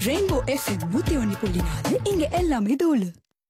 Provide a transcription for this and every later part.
rainbow FM நூத்தி ஒன்னு புள்ளி நாலு இங்க எல்லாமே தோலு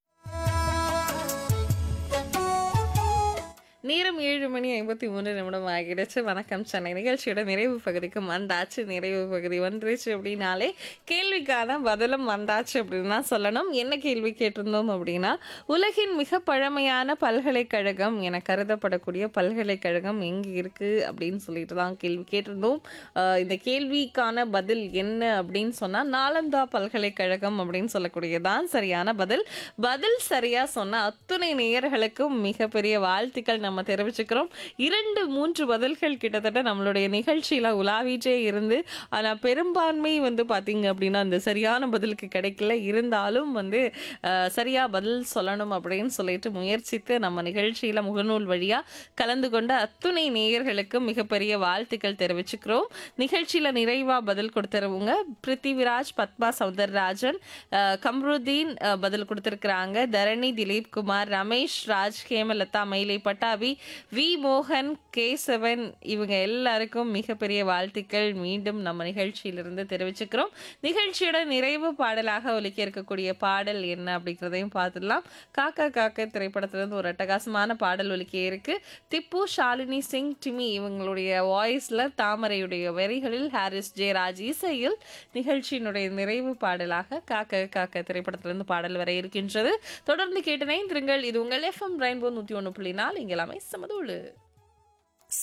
நேரம் ஏழு மணி ஐம்பத்தி மூணு நிமிடம் ஆகிடுச்சு வணக்கம் சென்னை நிகழ்ச்சியோட நிறைவு பகுதிக்கு வந்தாச்சு நிறைவு பகுதி வந்துருச்சு அப்படின்னாலே கேள்விக்கான பதிலும் வந்தாச்சு அப்படின்னு தான் சொல்லணும் என்ன கேள்வி கேட்டிருந்தோம் அப்படின்னா உலகின் மிக பழமையான பல்கலைக்கழகம் என கருதப்படக்கூடிய பல்கலைக்கழகம் எங்கே இருக்குது அப்படின்னு சொல்லிட்டு தான் கேள்வி கேட்டிருந்தோம் ஆஹ் இந்த கேள்விக்கான பதில் என்ன அப்படின்னு சொன்னால் நாலந்தா பல்கலைக்கழகம் அப்படின்னு சொல்லக்கூடியதான் சரியான பதில் பதில் சரியாக சொன்ன அத்துணை நேயர்களுக்கும் மிகப்பெரிய வாழ்த்துக்கள் நம்ம தெரிவிச்சுக்கிறோம் இரண்டு மூன்று பதில்கள் கிட்டத்தட்ட நம்மளுடைய நிகழ்ச்சியில் உலாவிட்டே இருந்து ஆனால் பெரும்பான்மை வந்து பார்த்தீங்க அப்படின்னா அந்த சரியான பதிலுக்கு கிடைக்கல இருந்தாலும் வந்து அஹ், சரியா பதில் சொல்லணும் அப்படின்னு சொல்லிட்டு முயற்சித்து நம்ம நிகழ்ச்சியில் முகநூல் வழியாக கலந்து கொண்ட அத்துணை நேயர்களுக்கும் மிகப்பெரிய வாழ்த்துக்கள் தெரிவிச்சுக்கிறோம் நிகழ்ச்சியில் நிறைவாக பதில் கொடுத்துருவங்க பிருத்திவிராஜ் பத்மா சௌந்தரராஜன் அஹ், கம்ருதீன் அஹ், பதில் கொடுத்துருக்குறாங்க தரணி திலீப் குமார் ரமேஷ் ராஜ் ஹேமலதா மயிலை பட்டாபி வி மோகன் கேசவன் இவங்க எல்லாருக்கும் மிகப்பெரிய வாழ்த்துக்கள் மீண்டும் நம்ம நிகழ்ச்சியிலிருந்து தெரிவிச்சுக்கிறோம் நிகழ்ச்சியோட நிறைவு பாடலாக ஒலிக்க இருக்கக்கூடிய பாடல் என்ன அப்படிங்கிறதையும் பார்த்துடலாம் காக்கா காக்க திரைப்படத்திலிருந்து ஒரு அட்டகாசமான பாடல் ஒலிக்க இருக்கு திப்பு ஷாலினி சிங் டிமி இவங்களுடைய வாய்ஸ்ல தாமரையுடைய வரிகளில் ஹாரிஸ் ஜெயராஜ் இசையில் நிகழ்ச்சியினுடைய நிறைவு பாடலாக காக்க காக்க திரைப்படத்திலிருந்து பாடல் வர இருக்கின்றது தொடர்ந்து கேட்டனை திருங்கள் இது உங்கள் எஃப்எம் ரெயின்போ நூற்றி ஒன்று புள்ளி நாலு இங்கே எல்லாமே சமதோடு